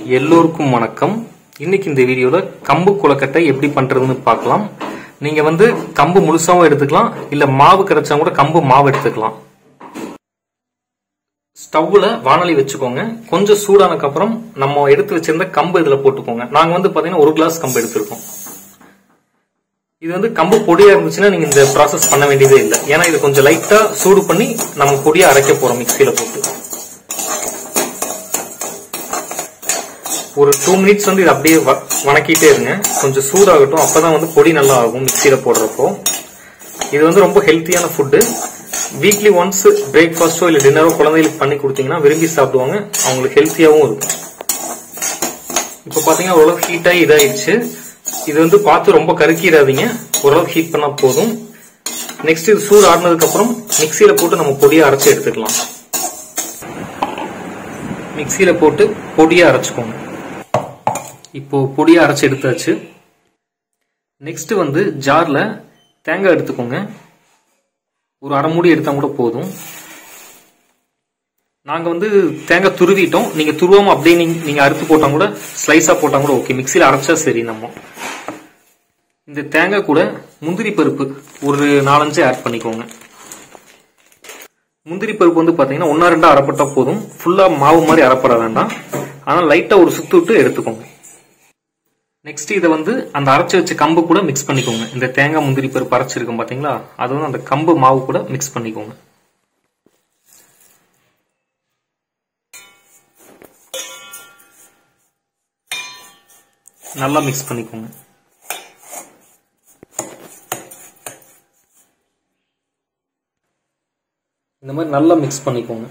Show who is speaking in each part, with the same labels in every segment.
Speaker 1: எல்லோருக்கும் வணக்கம் இன்னைக்கு இந்த வீடியோல கம்பு கொலக்கட்டை எப்படி பண்றதுன்னு பார்க்கலாம் நீங்க வந்து கம்பு முழுசாவும் எடுத்துக்கலாம் இல்ல மாவு கிடைச்சா கூட கம்பு மாவு எடுத்துக்கலாம் ஸ்டவ்ல வானொலி வச்சுக்கோங்க கொஞ்சம் சூடானதுக்கு அப்புறம் நம்ம எடுத்து வச்சிருந்த கம்பு இதுல போட்டுக்கோங்க நாங்க வந்து பாத்தீங்கன்னா ஒரு கிளாஸ் கம்பு எடுத்திருக்கோம் இது வந்து கம்பு பொடியா இருந்துச்சுன்னா நீங்க இந்த ப்ராசஸ் பண்ண வேண்டியதே இல்லை ஏன்னா இது கொஞ்சம் லைட்டா சூடு பண்ணி நம்ம பொடியா அரைக்க போறோம் மிக்சியில போட்டு ஒரு டூ மினிட்ஸ் வந்து இது அப்படியே வ- வணக்கிட்டே இருங்க கொஞ்சம் சூடாகட்டும் அப்பதான் வந்து பொடி நல்லா ஆகும் மிக்சியில போடுறப்போ இது வந்து ரொம்ப ஹெல்த்தியான ஃபுட்டு வீக்லி ஒன்ஸ் பிரேக்ஃபாஸ்டோ இல்லை டின்னரோ குழந்தைகளுக்கு பண்ணி கொடுத்தீங்கன்னா விரும்பி சாப்பிடுவாங்க அவங்களுக்கு ஹெல்த்தியாகவும் இருக்கும் இப்போ பார்த்தீங்கன்னா ஓரளவு ஹீட் ஆகி இதாயிடுச்சு இது வந்து பார்த்து ரொம்ப கருக்கிடாதீங்க ஓரளவு ஹீட் பண்ணா போதும் நெக்ஸ்ட் இது சூடு ஆடினதுக்கு அப்புறம் மிக்சியில போட்டு நம்ம பொடியை அரைச்சு எடுத்துக்கலாம் மிக்சியில போட்டு பொடியா அரைச்சுக்கோங்க இப்போ பொடியா அரைச்சு எடுத்தாச்சு நெக்ஸ்ட் வந்து ஜார்ல தேங்காய் எடுத்துக்கோங்க ஒரு அரை மூடி எடுத்தா கூட போதும் நாங்க வந்து தேங்காய் துருவிட்டோம் நீங்க துருவாம அப்படியே நீங்க நீங்க அறுத்து போட்டா கூட ஸ்லைஸா போட்டா கூட ஓகே மிக்சியில அரைச்சா சரி நம்ம இந்த தேங்காய் கூட முந்திரி பருப்பு ஒரு நாலஞ்சு ஆட் பண்ணிக்கோங்க முந்திரி பருப்பு வந்து பாத்தீங்கன்னா ஒன்னா ரெண்டா அரைப்பட்டா போதும் ஃபுல்லா மாவு மாதிரி அரைப்பட வேண்டாம் ஆனா லைட்டா ஒரு சுத்து விட்டு எடுத்துக்கோங்க நெக்ஸ்ட் இதை வந்து அந்த அரைச்சு வச்ச கம்பு கூட மிக்ஸ் பண்ணிக்கோங்க இந்த தேங்காய் முந்திரி பருப்பு அரைச்சிருக்கும் பாத்தீங்களா அது வந்து அந்த கம்பு மாவு கூட மிக்ஸ் பண்ணிக்கோங்க நல்லா மிக்ஸ் பண்ணிக்கோங்க இந்த மாதிரி நல்லா மிக்ஸ் பண்ணிக்கோங்க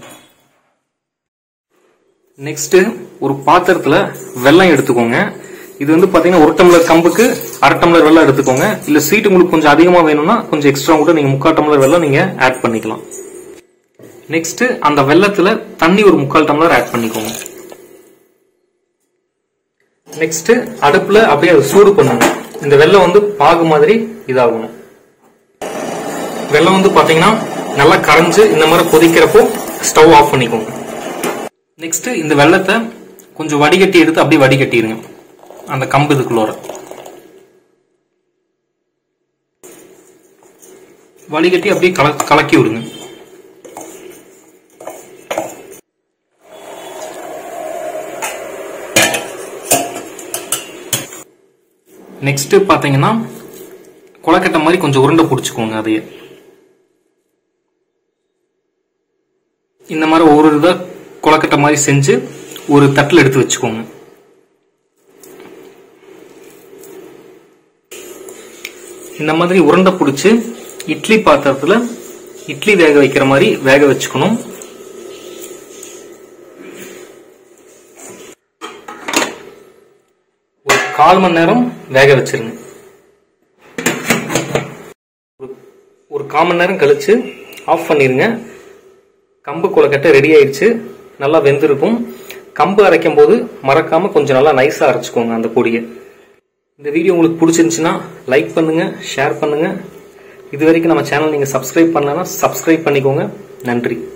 Speaker 1: நெக்ஸ்ட் ஒரு பாத்திரத்துல வெல்லம் எடுத்துக்கோங்க இது வந்து பாத்தீங்கன்னா ஒரு டம்ளர் கம்புக்கு அரை டம்ளர் வெல்லம் எடுத்துக்கோங்க இல்ல ஸ்வீட் உங்களுக்கு கொஞ்சம் அதிகமா வேணும்னா கொஞ்சம் எக்ஸ்ட்ரா கூட நீங்க முக்கால் டம்ளர் வெல்லம் நீங்க ஆட் பண்ணிக்கலாம் நெக்ஸ்ட் அந்த வெல்லத்துல தண்ணி ஒரு முக்கால் டம்ளர் ஆட் பண்ணிக்கோங்க நெக்ஸ்ட் அடுப்புல அப்படியே அதை சூடு பண்ணுங்க இந்த வெல்லம் வந்து பாகு மாதிரி இதாகணும் வெல்லம் வந்து பாத்தீங்கன்னா நல்லா கரைஞ்சு இந்த மாதிரி கொதிக்கிறப்போ ஸ்டவ் ஆஃப் பண்ணிக்கோங்க நெக்ஸ்ட் இந்த வெள்ளத்தை கொஞ்சம் வடிகட்டி எடுத்து அப்படியே வடிகட்டிடுங்க அந்த கம்பு இதுக்குள்ளோர வடிகட்டி அப்படியே கல கலக்கி விடுங்க நெக்ஸ்ட் பாத்தீங்கன்னா கொலக்கட்டை மாதிரி கொஞ்சம் உருண்டை பிடிச்சிக்கோங்க அதையே இந்த மாதிரி ஒரு இதா கொலக்கட்டை மாதிரி செஞ்சு ஒரு தட்டில் எடுத்து வச்சுக்கோங்க இந்த மாதிரி உருண்டை பிடிச்சி இட்லி பாத்திரத்துல இட்லி வேக வைக்கிற மாதிரி வேக வச்சுக்கணும் ஒரு கால் மணி நேரம் வேக வச்சிருங்க ஒரு- ஒரு கால் மணி நேரம் கழிச்சு ஆஃப் பண்ணிருங்க கம்பு கொலக்கட்டை ரெடி ஆயிடுச்சு நல்லா வெந்திருக்கும் கம்பு அரைக்கும் போது மறக்காம கொஞ்சம் நல்லா நைஸா அரைச்சுக்கோங்க அந்த பொடியை இந்த வீடியோ உங்களுக்கு பிடிச்சிருந்துச்சுன்னா லைக் பண்ணுங்க ஷேர் பண்ணுங்க இது வரைக்கும் நம்ம சேனல் நீங்க சப்ஸ்கிரைப் பண்ணலன்னா சப்ஸ்கிரைப் பண்ணிக்கோங்க நன்றி